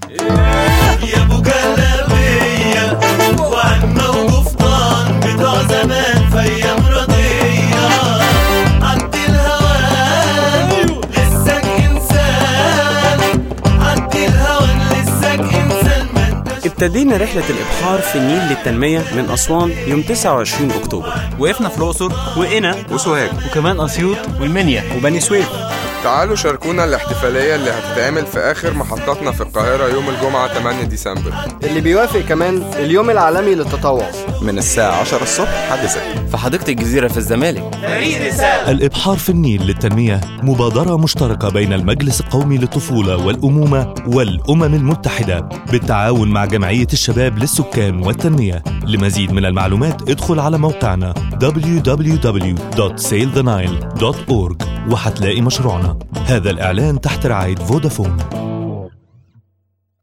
يا ابو جلابيه وعنا وقفطان بتوع زمان في ايام رضيه عد الهوان لسك انسان عد الهوان لسك انسان ما انتش ابتدينا رحلة الإبحار في النيل للتنمية من أسوان يوم 29 أكتوبر وقفنا في الأقصر وقنا وسوهاج وكمان أسيوط والمنيا وبني سويف تعالوا شاركونا الاحتفالية اللي هتتعمل في آخر محطاتنا في القاهرة يوم الجمعة 8 ديسمبر اللي بيوافق كمان اليوم العالمي للتطوع من الساعة 10 الصبح حد ستة في حديقة الجزيرة في الزمالك فريق رساله الإبحار في النيل للتنمية مبادرة مشتركة بين المجلس القومي للطفولة والأمومة والأمم المتحدة بالتعاون مع جمعية الشباب للسكان والتنمية لمزيد من المعلومات ادخل على موقعنا www.sailthenile.org وهتلاقي مشروعنا هذا الإعلان تحت رعاية فودافون